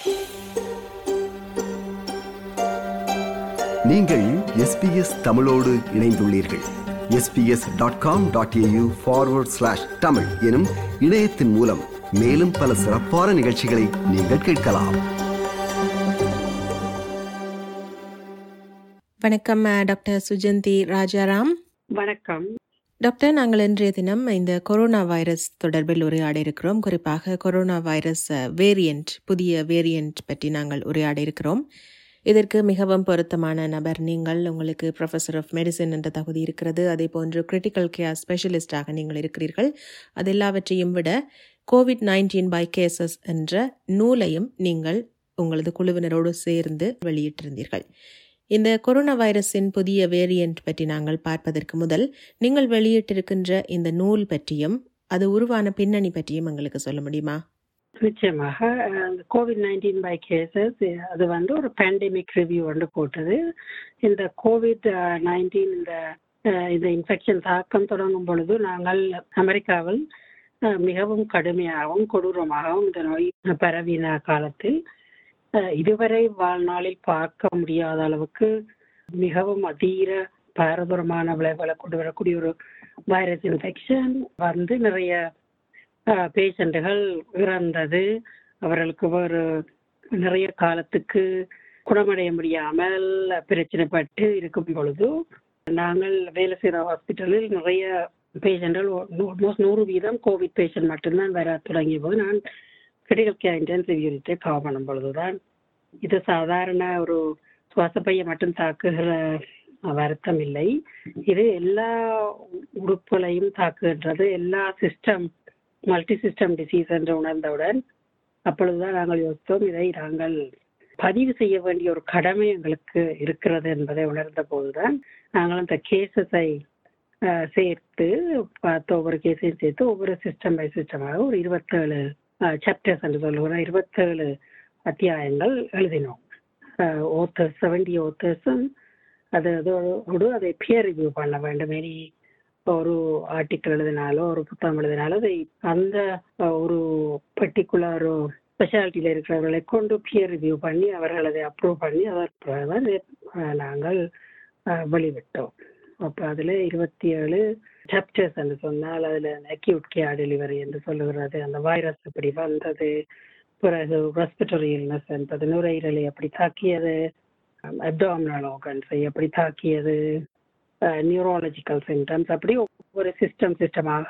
நீங்கள் எஸ்பிஎஸ் தமிழோடு இணைந்துள்ளீர்கள் SBS dot com dot AU forward slash Tamil எனும் இணையத்தின் மூலம் மேலும் பல சிறப்பான நிகழ்ச்சிகளை நீங்கள் கேட்கலாம் வணக்கம் அஹ், டாக்டர் சுஜந்தி ராஜாராம் வணக்கம் டாக்டர் நாங்கள் இன்றைய தினம் இந்த கொரோனா வைரஸ் தொடர்பில் உரையாட இருக்கிறோம் குறிப்பாக கொரோனா வைரஸ் வேரியண்ட் புதிய வேரியண்ட் பற்றி நாங்கள் உரையாட இருக்கிறோம் இதற்கு மிகவும் பொருத்தமான நபர் நீங்கள் உங்களுக்கு ப்ரொஃபஸர் ஆஃப் மெடிசின் என்ற தகுதி இருக்கிறது அதே போன்று கிரிட்டிக்கல் கேர் ஸ்பெஷலிஸ்டாக நீங்கள் இருக்கிறீர்கள் அது எல்லாவற்றையும் விட கோவிட் நைன்டீன் பை கேசஸ் என்ற நூலையும் நீங்கள் உங்களது குழுவினரோடு சேர்ந்து வெளியிட்டிருந்தீர்கள் இந்த கொரோனா வைரஸின் புதிய வேரியண்ட் பற்றி நாங்கள் பார்ப்பதற்கு முதல் நீங்கள் வெளியிட்டிருக்கின்ற இந்த நூல் பற்றியும் அது உருவான பின்னணி பற்றியும் எங்களுக்கு சொல்ல முடியுமா நிச்சயமாக அஹ், இந்த கோவிட் நைன்டீன் பை கேசஸ் அது வந்து ஒரு பேண்டமிக் ரிவ்யூ வந்து போட்டது இந்த கோவிட் நைன்டீன் இந்த அஹ், இந்த இன்ஃபெக்ஷன் தாக்கம் தொடங்கும் பொழுது நாங்கள் அமெரிக்காவில் அஹ், மிகவும் கடுமையாகவும் கொடூரமாகவும் இந்த நோய் பரவின காலத்தில் அஹ், இதுவரை வாழ்நாளில் பார்க்க முடியாத அளவுக்கு மிகவும் அதீர பாரதூரமான விளைவுகளை கொண்டு வரக்கூடிய ஒரு வைரஸ் இன்ஃபெக்ஷன் வந்து நிறைய பேஷண்ட்டுகள் இறந்தது அவர்களுக்கு ஒரு நிறைய காலத்துக்கு குணமடைய முடியாமல் பிரச்சனைப்பட்டு இருக்கும் பொழுது நாங்கள் வேலை செய்கிற ஹாஸ்பிட்டலில் நிறைய பேஷண்ட்கள் ஆல்மோஸ்ட் நூறு வீதம் கோவிட் பேஷண்ட் மட்டும்தான் வர தொடங்கிய போது நான் கிரிட்டிக்கல் கேர் இன்டென்சிவ் யூனிட்டை கவர் பண்ணும் பொழுதுதான் இது சாதாரண ஒரு சுவாசப்பையை மட்டும் தாக்குகிற வருத்தம் இல்லை இது எல்லா உறுப்புகளையும் தாக்குகின்றது எல்லா சிஸ்டம் மல்டி சிஸ்டம் டிசீஸ் என்று உணர்ந்தவுடன் அப்பொழுதுதான் நாங்கள் யோசித்தோம் இதை நாங்கள் பதிவு செய்ய வேண்டிய ஒரு கடமை எங்களுக்கு இருக்கிறது என்பதை உணர்ந்த போதுதான் நாங்கள் அந்த கேசஸை சேர்த்து பார்த்து ஒவ்வொரு கேஸையும் சேர்த்து ஒவ்வொரு சிஸ்டம் பை சிஸ்டமாக ஒரு இருபத்தேழு சாப்டர்ஸ் என்று சொல்லுகிறோம் இருபத்தேழு அத்தியாயங்கள் எழுதினோம் ஓத்தர்ஸ் செவன்டி ஓத்தர்ஸும் அது அதோடு அதை பியர் ரிவ்யூ பண்ண வேண்டும் இனி ஒரு ஆர்டிக்கல் எழுதினாலோ ஒரு புத்தகம் எழுதினாலோ அதை அந்த அஹ், ஒரு பர்டிகுலர் ஒரு ஸ்பெஷாலிட்டியில் இருக்கிறவர்களை கொண்டு பியர் ரிவ்யூ பண்ணி அவர்கள் அதை அப்ரூவ் பண்ணி அதற்கு பிறகுதான் இதை, அஹ், நாங்கள் அஹ், வெளிவிட்டோம் அப்போ அதில் இருபத்தி ஏழு சாப்டர்ஸ் என்று சொன்னால் அதில் அக்யூட் கேர் டெலிவரி என்று சொல்லுகிறது அந்த வைரஸ் எப்படி வந்தது பிறகு ரெஸ்பிரட்டரி இல்னஸ் என்பது நுரையீரலை எப்படி தாக்கியது அப்டாமினல் ஆர்கன்ஸை எப்படி தாக்கியது நியூரோலஜிக்கல் சிம்டம்ஸ் அப்படி ஒவ்வொரு சிஸ்டம் சிஸ்டமாக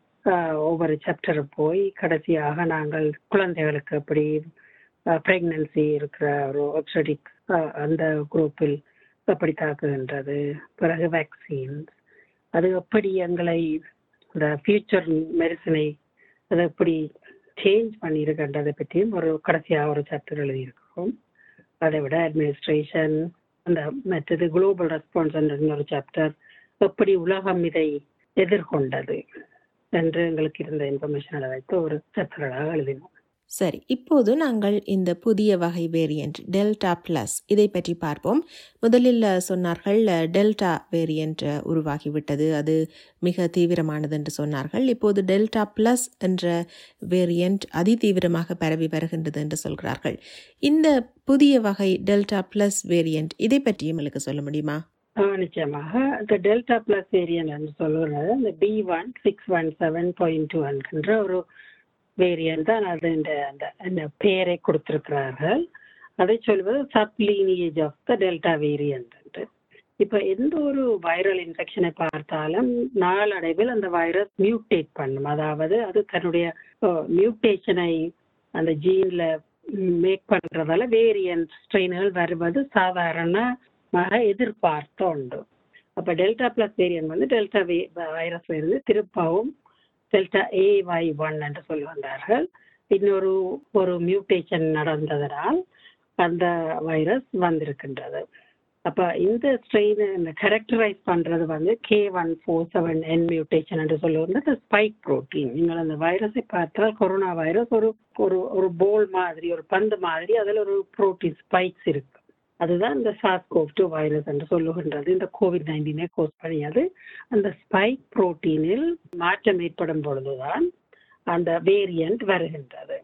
ஒவ்வொரு சாப்டர் போய் கடைசியாக நாங்கள் குழந்தைகளுக்கு எப்படி ப்ரெக்னன்சி இருக்கிற ஒரு ஒப்சடிக் அந்த குரூப்பில் எப்படி தாக்குகின்றது பிறகு வேக்சின்ஸ் அது எப்படி எங்களை இந்த ஃபியூச்சர் மெடிசனை அதை எப்படி சேஞ்ச் பண்ணியிருக்கின்றதை பற்றியும் ஒரு கடைசியாக ஒரு சாப்டர் எழுதியிருக்கிறோம் அதை விட அட்மினிஸ்ட்ரேஷன் அந்த மற்றது குளோபல் ரெஸ்பான்ஸ் என்ற இன்னொரு சாப்டர் எப்படி உலகம் இதை எதிர்கொண்டது என்று எங்களுக்கு இருந்த இன்ஃபர்மேஷனை வைத்து ஒரு சாப்டராக எழுதினோம் சரி இப்போது நாங்கள் இந்த புதிய வகை வேரியண்ட் டெல்டா பிளஸ் இதை பற்றி பார்ப்போம் முதலில் அஹ், சொன்னார்கள் அஹ், டெல்டா வேரியண்ட் அஹ், உருவாகிவிட்டது அது மிக தீவிரமானது என்று சொன்னார்கள் இப்போது டெல்டா பிளஸ் என்ற வேரியண்ட் அதிதீவிரமாக பரவி வருகின்றது என்று சொல்கிறார்கள் இந்த புதிய வகை டெல்டா பிளஸ் வேரியண்ட் இதை பற்றி எங்களுக்கு சொல்ல முடியுமா ஆ, நிச்சயமாக இந்த டெல்டா பிளஸ் வேரியன்ட் என்று சொல்லுகிறது இந்த B one six one seven point two என்கின்ற ஒரு வேரியன்ட் தான் அது இந்த அந்த அந்த பெயரை கொடுத்திருக்கிறார்கள் அதை சொல்வது sub lineage of the delta variant என்று இப்போ எந்த ஒரு வைரல் இன்ஃபெக்ஷனை பார்த்தாலும் நாளடைவில் அந்த வைரஸ் மியூட்டேட் பண்ணும் அதாவது அது தன்னுடைய மியூட்டேஷனை அந்த ஜீன்ல மேக் பண்றதால வேரியன்ட் ஸ்ட்ரெயின்கள் வருவது சாதாரணமாக எதிர்பார்த்த உண்டு அப்ப டெல்டா பிளஸ் வேரியன்ட் வந்து டெல்டா வைரஸ்ல இருந்து திருப்பவும் டெல்டா ஏ ஒய் ஒன் என்று சொல்லி வந்தார்கள் இன்னொரு ஒரு மியூட்டேஷன் நடந்ததனால் அந்த வைரஸ் வந்திருக்கின்றது அப்ப இந்த ஸ்ட்ரெயின் இந்த கேரக்டரைஸ் பண்றது வந்து K one four seven N mutation என்று சொல்லுவது அந்த ஸ்பைக் புரோட்டீன் நீங்கள் அந்த வைரஸை பார்த்தால் கொரோனா வைரஸ் ஒரு ஒரு ஒரு போல் மாதிரி ஒரு பந்து மாதிரி அதில் ஒரு புரோட்டீன் ஸ்பைக்ஸ் இருக்கு அதுதான் இந்த சாஸ் கோவ் டூ வைரஸ் என்று சொல்லுகின்றது இந்த கோவிட் நைன்டீனை கோஸ் பண்ணியது அந்த ஸ்பைக் புரோட்டீனில் மாற்றம் ஏற்படும் பொழுதுதான் அந்த வேரியன்ட் வருகின்றது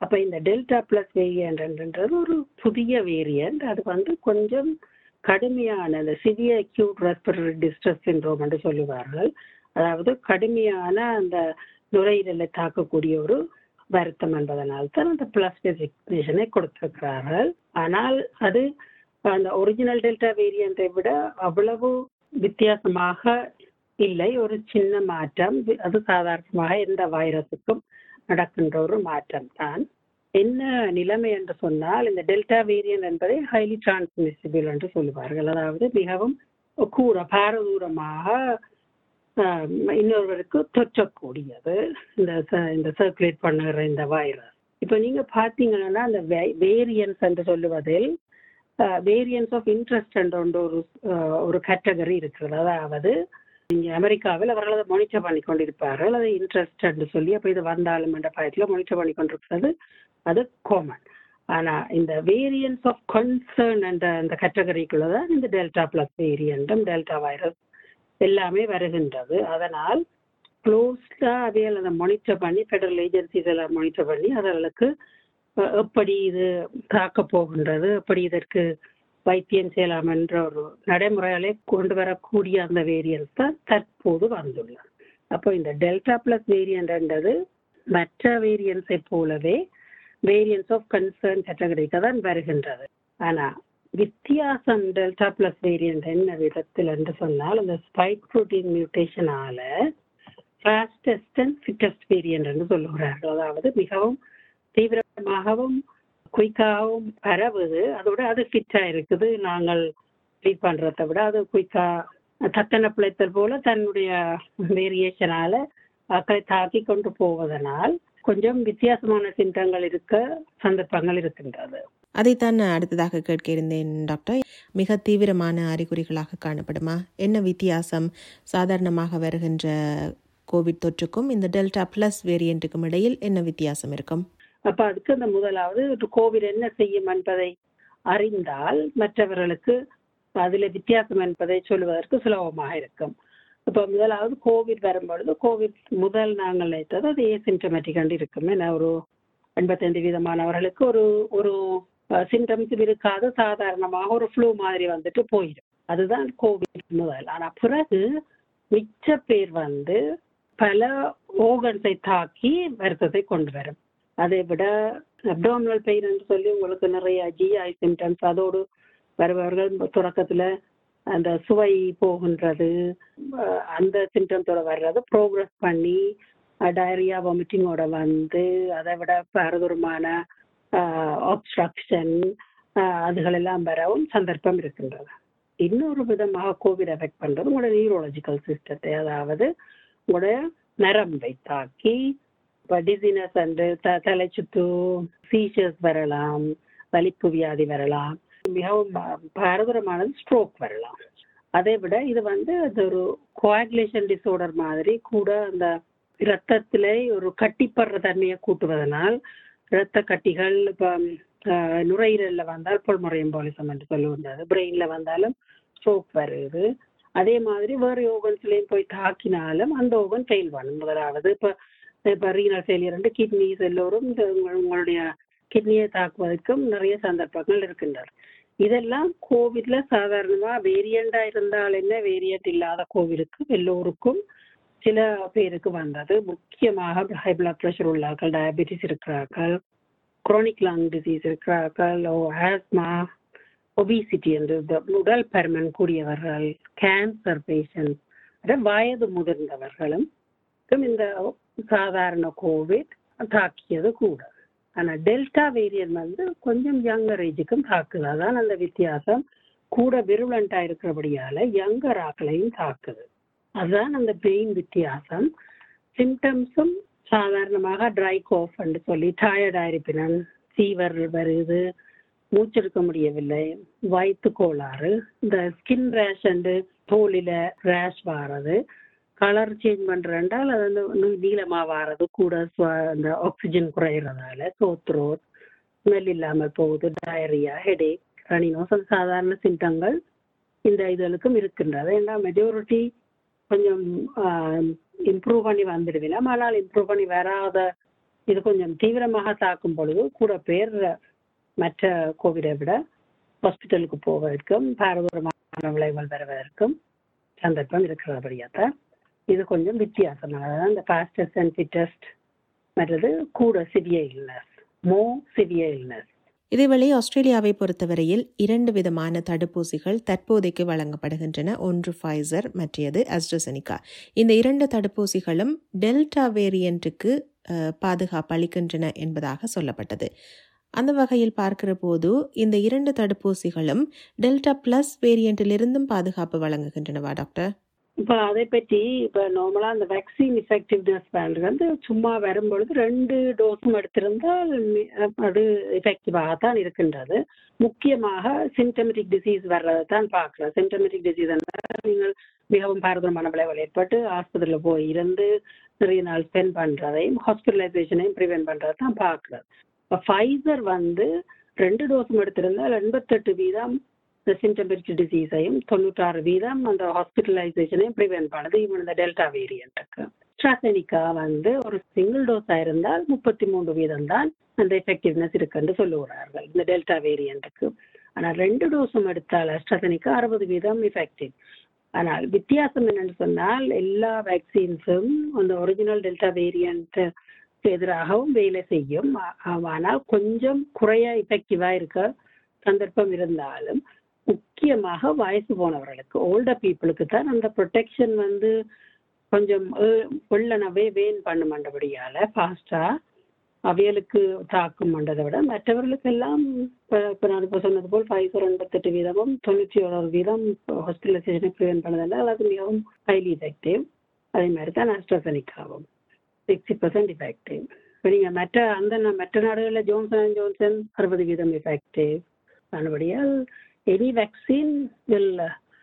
அப்ப இந்த டெல்டா பிளஸ் வேரியன்ட்ன்றது ஒரு புதிய வேரியன்ட் அது வந்து கொஞ்சம் கடுமையான அந்த severe acute respiratory distress syndrome என்று சொல்லுவார்கள் அதாவது கடுமையான அந்த நுரையீரலை தாக்கக்கூடிய ஒரு வருத்தம் என்பதனால் தான் அந்த பிளஸ் டெசிக்னேஷனை கொடுத்திருக்கிறார்கள் ஆனால் அது அந்த ஒரிஜினல் டெல்டா வேரியண்டை விட அவ்வளவு வித்தியாசமாக இல்லை ஒரு சின்ன மாற்றம் அது சாதாரணமாக எந்த வைரஸுக்கும் நடக்கின்ற ஒரு மாற்றம் தான் என்ன நிலைமை என்று சொன்னால் இந்த டெல்டா வேரியன்ட் என்பதை ஹைலி டிரான்ஸ்மிசிபிள் என்று சொல்லுவார்கள் அதாவது மிகவும் கூற பாரதூரமாக இன்னொருவருக்கு தொற்றக்கூடியது இந்த இந்த சர்க்குலேட் பண்ணுகிற இந்த வைரஸ் இப்போ நீங்க பாத்தீங்கன்னா அந்த வேரியன்ஸ் என்று சொல்லுவதில் வேரியன்ஸ் ஆஃப் இன்ட்ரெஸ்ட் என்ற ஒரு ஒரு கேட்டகரி இருக்கிறது அதாவது இங்க அமெரிக்காவில் அவர்கள் அதை மானிட்டர் பண்ணி கொண்டிருப்பார்கள் அதை இன்ட்ரெஸ்ட் என்று சொல்லி அப்போ இது வந்தாலும் என்ற பயத்தில் மானிட்டர் பண்ணி கொண்டிருக்கிறது அது காமன் ஆனா இந்த வேரியன்ஸ் ஆஃப் கன்சர்ன் என்ற அந்த கேட்டகரிக்குள்ள தான் இந்த டெல்டா பிளஸ் வேரியண்ட்டும் டெல்டா வைரஸ் எல்லாமே வருகின்றது அதனால் க்ளோஸ்டா அவையில் அதை மானிட்டர் பண்ணி ஃபெடரல் ஏஜென்சிஸ் எல்லாம் மானிட்டர் பண்ணி அவர்களுக்கு எப்படி இது தாக்க போகின்றது எப்படி இதற்கு வைத்தியம் செய்யலாம் என்ற ஒரு நடைமுறையாலே கொண்டு வரக்கூடிய அந்த வேரியன்ஸ் தான் தற்போது வந்துள்ளது அப்போ இந்த டெல்டா பிளஸ் வேரியன்ட்ன்றது மற்ற வேரியன்ஸை போலவே வேரியன்ஸ் ஆஃப் கன்சர்ன் கேட்டகரிக்கு தான் வருகின்றது ஆனா வித்தியாசம் டெல்டா பிளஸ் வேரியன்ட் என்ன விதத்தில் என்று சொன்னால் அந்த ஸ்பைக் புரோட்டீன் மியூட்டேஷனால ஃபாஸ்டஸ்ட் அண்ட் ஃபிட்டஸ்ட் வேரியன்ட் என்று சொல்லுகிறார்கள் அதாவது மிகவும் தீவிரமாகவும் குயிக்காகவும் பரவுது அதோட அது ஃபிட்டா இருக்குது நாங்கள் ட்ரீட் பண்றதை விட அது குயிக்கா தத்தன பிழைத்தல் போல தன்னுடைய வேரியேஷனால மக்களை தாக்கி கொண்டு போவதனால் கொஞ்சம் வித்தியாசமான சிம்டங்கள் இருக்க சந்தர்ப்பங்கள் இருக்கின்றது அதைத்தான் அடுத்ததாக கேட்க இருந்தேன் டாக்டர் மிக தீவிரமான அறிகுறிகளாக காணப்படுமா என்ன வித்தியாசம் சாதாரணமாக வருகின்ற கோவிட் தொற்றுக்கும் இந்த டெல்டா பிளஸ் வேரியண்ட்டுக்கும் இடையில் என்ன வித்தியாசம் இருக்கும் அப்ப அதுக்கு அந்த முதலாவது கோவிட் என்ன செய்யும் என்பதை அறிந்தால் மற்றவர்களுக்கு அதுல வித்தியாசம் என்பதை சொல்லுவதற்கு சுலபமாக இருக்கும் இப்ப முதலாவது கோவிட் வரும்பொழுது கோவிட் முதல் நாங்கள் நினைத்தது அது ஏசிம்டமேட்டிக் இருக்கும் ஏன்னா ஒரு எண்பத்தைந்து வீதமானவர்களுக்கு ஒரு ஒரு சிம்டம்ஸ் இருக்காது சாதாரணமாக ஒரு ஃப்ளூ மாதிரி வந்துட்டு போயிடும் அதுதான் கோவிட் முதல் ஆனா பிறகு மிச்ச பேர் வந்து பல ஓகன்ஸை தாக்கி வருத்தத்தை கொண்டு வரும் அதை விட அப்டாமினல் பெயின் என்று சொல்லி உங்களுக்கு நிறைய ஜிஐ சிம்டம்ஸ் அதோடு வருபவர்கள் தொடக்கத்துல அந்த சுவை போகின்றது அந்த சிம்டம்ஸோட வர்றது ப்ரோக்ரஸ் பண்ணி டயரியா வாமிட்டிங்கோட வந்து அதை விட பரதுரமான ஆப்ஸ்ட்ரக்ஷன் அதுகளெல்லாம் வரவும் சந்தர்ப்பம் இருக்கின்றது இன்னொரு விதமாக கோவிட் எஃபெக்ட் பண்றது உங்களோட நியூரோலஜிக்கல் சிஸ்டத்தை அதாவது உங்களுடைய நரம்பை தாக்கி இப்போ டிசினஸ் அண்டு த தலை சுத்து சீஷர்ஸ் வரலாம் வலிப்பு வியாதி வரலாம் மிகவும் பாரதூரமானது ஸ்ட்ரோக் வரலாம் அதை விட இது வந்து அது ஒரு கோஆகுலேஷன் டிஸார்டர் மாதிரி கூட அந்த இரத்தத்தில ஒரு கட்டிப்படுற தன்மையை கூட்டுவதனால் இரத்த கட்டிகள் இப்போ நுரையீரல்ல வந்தால் பொல்முறை எம்பாலிசம் என்று சொல்லுவது பிரெயின்ல வந்தாலும் ஸ்ட்ரோக் வருது அதே மாதிரி வேறு ஓகன்ஸ்லயும் போய் தாக்கினாலும் அந்த ஓகன் ஃபெயில் பண்ணும் முதலாவது இப்போ இப்போ ரீனல் ஃபெயிலியர் கிட்னிஸ் எல்லோரும் இந்த உங்களுடைய கிட்னியை தாக்குவதற்கும் நிறைய சந்தர்ப்பங்கள் இருக்கின்றன இதெல்லாம் கோவிட்ல சாதாரணமா வேரியண்டா இருந்தால் என்ன வேரியண்ட் இல்லாத கோவிலுக்கு எல்லோருக்கும் சில பேருக்கு வந்தது முக்கியமாக ஹை பிளட் ப்ரெஷர் உள்ளார்கள் டயபெட்டிஸ் இருக்கிறார்கள் குரோனிக் லங் டிசீஸ் இருக்கிறார்கள் ஆஸ்மா ஒபிசிட்டி என்று உடல் பருமன் கூடியவர்கள் கேன்சர் பேஷண்ட் வயது முதிர்ந்தவர்களும் இந்த சாதாரண கோவிட் தாக்கியது கூட ஆனா டெல்டா வேரியன்ட் வந்து கொஞ்சம் யங்கர் ஏஜுக்கும் தாக்குது அதான் அந்த வித்தியாசம் கூட விருவலண்டா இருக்கிறபடியால யங்கர் ஆக்களையும் தாக்குது அதுதான் அந்த பெயின் வித்தியாசம் சிம்டம்ஸும் சாதாரணமாக ட்ரை கோஃப் என்று சொல்லி டயர்டா இருப்பினன் ஃபீவர் வருது மூச்செடுக்க முடியவில்லை வயிற்று கோளாறு இந்த ஸ்கின் ரேஷ் அண்டு தோலில ரேஷ் வாரது கலர் சேஞ்ச் பண்றேன்டால் அது வந்து நீளமா வாரது கூட அந்த ஆக்சிஜன் குறையிறதால சோத்ரோட் ஸ்மெல் இல்லாமல் போகுது டயரியா ஹெடேக் ரனினோஸ் அது சாதாரண சிம்டங்கள் இந்த இதுகளுக்கும் இருக்கின்றது ஏன்னா மெஜாரிட்டி கொஞ்சம் இம்ப்ரூவ் பண்ணி வந்துடுவிலாம் ஆனால் இம்ப்ரூவ் பண்ணி வராத இது கொஞ்சம் தீவிரமாக தாக்கும் பொழுது கூட பேர் மற்ற கோவிடை விட ஹாஸ்பிட்டலுக்கு போவதற்கும் பாரதூரமான விளைவுகள் வருவதற்கும் சந்தர்ப்பம் இருக்கிறபடியாத்தான் இது கொஞ்சம் வித்தியாசமானது இந்த ஃபாஸ்டஸ்ட் அண்ட் ஃபிட்டஸ்ட் மற்றது கூட சிவிய இல்னஸ் மோ சிவிய இல்னஸ் இதேவேளை ஆஸ்திரேலியாவை பொறுத்தவரையில் இரண்டு விதமான தடுப்பூசிகள் தற்போதைக்கு வழங்கப்படுகின்றன ஒன்று ஃபைசர் மற்றையது அஸ்ட்ரசெனிகா இந்த இரண்டு தடுப்பூசிகளும் டெல்டா வேரியண்ட்டுக்கு பாதுகாப்பு அளிக்கின்றன என்பதாக சொல்லப்பட்டது அந்த வகையில் பார்க்கிற போது இந்த இரண்டு தடுப்பூசிகளும் டெல்டா பிளஸ் வேரியண்டிலிருந்தும் பாதுகாப்பு வழங்குகின்றனவா டாக்டர் இப்போ அதை பற்றி இப்போ நார்மலாக அந்த வேக்சின் இஃபெக்டிவ்னஸ் பேண்ட் வந்து சும்மா வரும்பொழுது ரெண்டு டோஸும் எடுத்திருந்தால் அது எஃபெக்டிவாக தான் இருக்கின்றது முக்கியமாக சிம்டமெட்டிக் டிசீஸ் வர்றதை தான் பார்க்கலாம் சிம்டமெட்டிக் டிசீஸ் நீங்கள் மிகவும் பாரதமான விளைவுகள் ஏற்பட்டு ஆஸ்பத்திரியில் போய் இருந்து நிறைய நாள் ஸ்பெண்ட் பண்ணுறதையும் ஹாஸ்பிட்டலைசேஷனையும் ப்ரிவென்ட் பண்ணுறதை தான் பார்க்குறது இப்போ ஃபைசர் வந்து ரெண்டு டோஸும் எடுத்திருந்தால் எண்பத்தெட்டு வீதம் இந்த சிம்டமெட்டிக் டிசீஸையும் தொண்ணூற்றாறு வீதம் அந்த ஹாஸ்பிட்டலைசேஷனையும் ப்ரிவென்ட் பண்ணுது ஈவன் இந்த டெல்டா வேரியண்ட்டுக்கு ஸ்ட்ராசெனிக்கா வந்து ஒரு சிங்கிள் டோஸா இருந்தால் முப்பத்தி மூன்று வீதம் தான் அந்த எஃபெக்டிவ்னஸ் இருக்குன்னு சொல்லுகிறார்கள் இந்த டெல்டா வேரியண்ட்டுக்கு ஆனால் ரெண்டு டோஸும் எடுத்தால் அஸ்ட்ராசெனிக்கா அறுபது வீதம் எஃபெக்டிவ் ஆனால் வித்தியாசம் என்னன்னு சொன்னால் எல்லா வேக்சின்ஸும் அந்த ஒரிஜினல் டெல்டா வேரியண்ட் எதிராகவும் வேலை செய்யும் ஆனால் கொஞ்சம் குறைய எஃபெக்டிவா இருக்க சந்தர்ப்பம் இருந்தாலும் முக்கியமாக வயசு போனவர்களுக்கு ஓல்டர் பீப்புளுக்கு தான் அந்த ப்ரொடெக்ஷன் வந்து கொஞ்சம் வெள்ளனவே வேன் பண்ண மாட்டபடியால ஃபாஸ்டா அவைகளுக்கு தாக்கும் மண்டதை விட மற்றவர்களுக்கு எல்லாம் இப்போ நான் இப்போ சொன்னது போல் ஃபைசர் எண்பத்தெட்டு வீதமும் தொண்ணூற்றி ஒரு வீதம் ஹாஸ்பிட்டலைசேஷனை ப்ரிவென்ட் பண்ணதில்ல அது மிகவும் ஹைலி எஃபெக்டிவ் அதே மாதிரி தான் ஆஸ்ட்ராசனிக்காவும் சிக்ஸ்டி பர்சன்ட் எஃபெக்டிவ் இப்போ நீங்கள் மற்ற அந்த மற்ற நாடுகளில் ஜோன்சன் அண்ட் ஜோன்சன் அறுபது வீதம் எஃபெக்டிவ் ஆனபடியால் எனி வேக்சின் வில்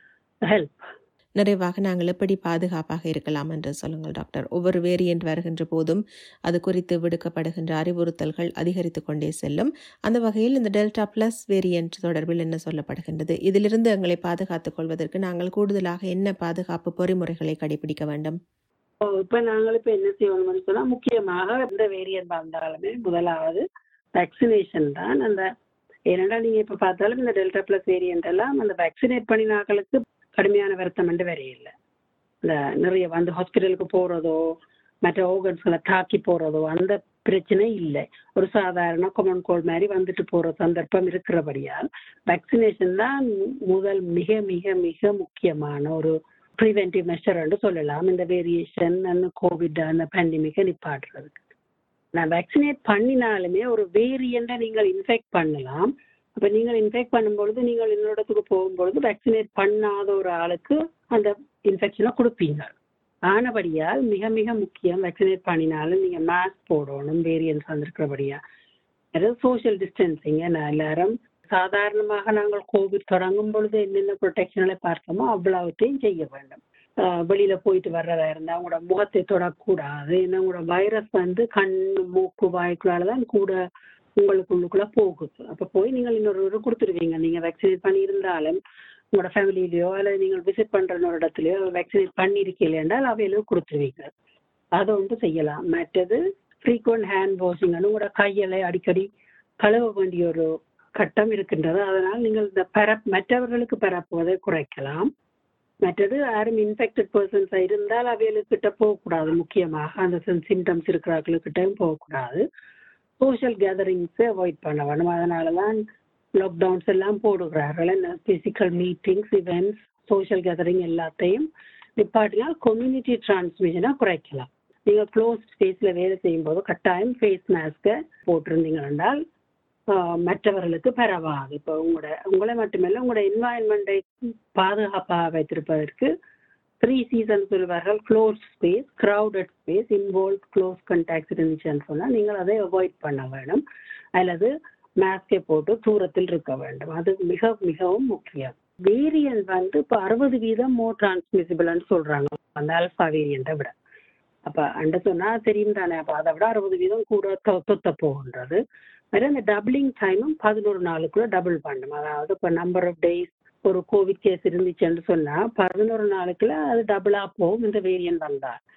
ஹெல்ப் நிறைவாக நாங்கள் எப்படி பாதுகாப்பாக இருக்கலாம் என்று சொல்லுங்கள் டாக்டர் ஒவ்வொரு வேரியண்ட் வருகின்ற போதும் அது குறித்து விடுக்கப்படுகின்ற அறிவுறுத்தல்கள் அதிகரித்து கொண்டே செல்லும் அந்த வகையில் இந்த டெல்டா பிளஸ் வேரியண்ட் தொடர்பில் என்ன சொல்லப்படுகின்றது இதிலிருந்து எங்களை பாதுகாத்துக் கொள்வதற்கு நாங்கள் கூடுதலாக என்ன பாதுகாப்பு பொறிமுறைகளை கடைபிடிக்க வேண்டும் இப்ப நாங்கள் இப்ப என்ன செய்யணும்னு சொன்னா முக்கியமாக எந்த வேரியன்ட் வந்தாலுமே முதலாவது வேக்சினேஷன் தான் அந்த ஏனென்றா நீங்க இப்ப பார்த்தாலும் இந்த டெல்டா பிளஸ் வேரியன்ட் எல்லாம் அந்த வேக்சினேட் பண்ணினாக்களுக்கு கடுமையான வருத்தம் என்று வரையில்லை இந்த நிறைய வந்து ஹாஸ்பிட்டலுக்கு போறதோ மற்ற ஓர்கன்ஸ்களை தாக்கி போறதோ அந்த பிரச்சனை இல்லை ஒரு சாதாரண கொமன் கோல் மாதிரி வந்துட்டு போற சந்தர்ப்பம் இருக்கிறபடியால் வேக்சினேஷன் தான் முதல் மிக மிக மிக முக்கியமான ஒரு ப்ரிவென்டிவ் மெஷர் என்று சொல்லலாம் இந்த வேரியேஷன் அந்த கோவிட் அந்த பேண்டமிக்கை நிப்பாட்டுறதுக்கு நான் வேக்சினேட் பண்ணினாலுமே ஒரு வேரியண்ட்டை நீங்கள் இன்ஃபெக்ட் பண்ணலாம் அப்போ நீங்கள் இன்ஃபெக்ட் பண்ணும்பொழுது நீங்கள் இன்னொருத்துக்கு போகும்பொழுது வேக்சினேட் பண்ணாத ஒரு ஆளுக்கு அந்த இன்ஃபெக்ஷனை கொடுப்பீங்க ஆனபடியால் மிக மிக முக்கியம் வேக்சினேட் பண்ணினாலும் நீங்கள் மாஸ்க் போடணும் வேரியன்ஸ் வந்திருக்கிறபடியா அதாவது சோஷியல் டிஸ்டன்சிங் எல்லாரும் சாதாரணமாக நாங்கள் கோவிட் தொடங்கும் பொழுது என்னென்ன ப்ரொடெக்ஷன்களை பார்த்தோமோ அவ்வளவுத்தையும் செய்ய வேண்டும் வெளியில போயிட்டு வர்றதா இருந்தா உங்களோட முகத்தை தொடக்கூடாது ஏன்னா உங்களோட வைரஸ் வந்து கண் மூக்கு வாய்க்குள்ளால தான் கூட உங்களுக்குள்ளுக்குள்ள போகுது அப்ப போய் நீங்கள் இன்னொரு கொடுத்துருவீங்க நீங்க வேக்சினேட் பண்ணியிருந்தாலும் உங்களோட ஃபேமிலியிலயோ அல்லது நீங்கள் விசிட் பண்ற ஒரு இடத்துலயோ வேக்சினேட் பண்ணியிருக்கீங்க என்றால் அவையிலோ கொடுத்துருவீங்க அதை வந்து செய்யலாம் மற்றது ஃப்ரீக்வெண்ட் ஹேண்ட் வாஷிங் உங்களோட கையலை அடிக்கடி கழுவ வேண்டிய ஒரு கட்டம் இருக்கின்றது அதனால் நீங்கள் இந்த பரப் மற்றவர்களுக்கு பரப்புவதை குறைக்கலாம் மற்றது யாரும் இன்ஃபெக்டட் பர்சன்ஸ் இருந்தால் அவைகளுக்கிட்ட போகக்கூடாது முக்கியமாக அந்த சிம்டம்ஸ் இருக்கிறவர்களுக்கிட்டையும் போகக்கூடாது சோஷியல் கேதரிங்ஸை அவாய்ட் பண்ண வேணும் அதனால தான் லாக்டவுன்ஸ் எல்லாம் போடுகிறார்கள் physical meetings events social gathering எல்லாத்தையும் நிப்பாட்டினால் கம்யூனிட்டி டிரான்ஸ்மிஷனை குறைக்கலாம் நீங்கள் க்ளோஸ் ஸ்பேஸில் வேலை செய்யும்போது கட்டாயம் ஃபேஸ் மாஸ்க்கை போட்டிருந்தீங்க என்றால் மற்றவர்களுக்கு பரவாது இப்போ உங்களோட உங்களை மட்டுமல்ல உங்களோட என்வாயன்மெண்ட்டை பாதுகாப்பாக வைத்திருப்பதற்கு த்ரீ சீசன் சொல்வார்கள் close space crowded space involve close contacts இருந்துச்சுன்னு சொன்னால் நீங்கள் அதை அவாய்ட் பண்ண வேணும் அல்லது மாஸ்கை போட்டு தூரத்தில் இருக்க வேண்டும் அது மிக மிகவும் முக்கியம் வேரியன்ட் வந்து இப்போ அறுபது வீதம் மோர் டிரான்ஸ்மிசிபிள்னு சொல்றாங்க அந்த அல்ஃபா வேரியண்ட்டை விட அப்போ அண்ட சொன்னா தெரியும் தானே அப்போ அதை விட அறுபது வீதம் கூட தொத்த போகின்றது வேற இந்த டபுளிங் டைமும் பதினோரு நாளுக்குள்ள டபுள் பண்ணும் அதாவது இப்போ நம்பர் ஆஃப் டேஸ் ஒரு கோவிட் கேஸ் இருந்துச்சுன்னு சொன்னா பதினோரு நாளுக்குள்ள அது டபுளா போகும் இந்த வேரியன்ட் வந்தால்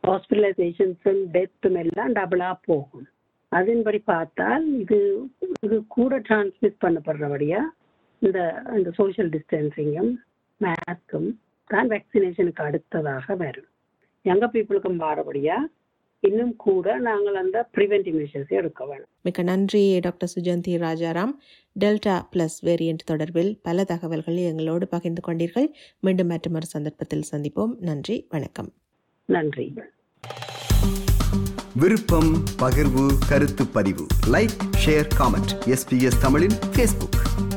ஹாஸ்பிட்டலைசேஷன்ஸும் டெத்தும் எல்லாம் டபுளாக போகும் அதன்படி பார்த்தால் இது இது கூட டிரான்ஸ்மிட் பண்ணப்படுறபடியா இந்த இந்த சோஷியல் டிஸ்டன்சிங்கும் மாஸ்க்கும் தான் வேக்சினேஷனுக்கு அடுத்ததாக வரும் யங்க பீப்புளுக்கும் மாறபடியா இன்னும் கூட நாங்கள் அந்த ப்ரிவென்டிவ் மெஷர்ஸ் எடுக்க வேணும் மிக்க நன்றி doctor Sujanthi Rajaram delta plus variant தொடர்பில் பல தகவல்களை எங்களோடு பகிர்ந்து கொண்டீர்கள் மீண்டும் மற்றொரு சந்தர்ப்பத்தில் சந்திப்போம் நன்றி வணக்கம் நன்றி விருப்பம் பகிர்வு கருத்து பதிவு லைக் ஷேர் காமெண்ட் எஸ்பிஎஸ் தமிழின் ஃபேஸ்புக்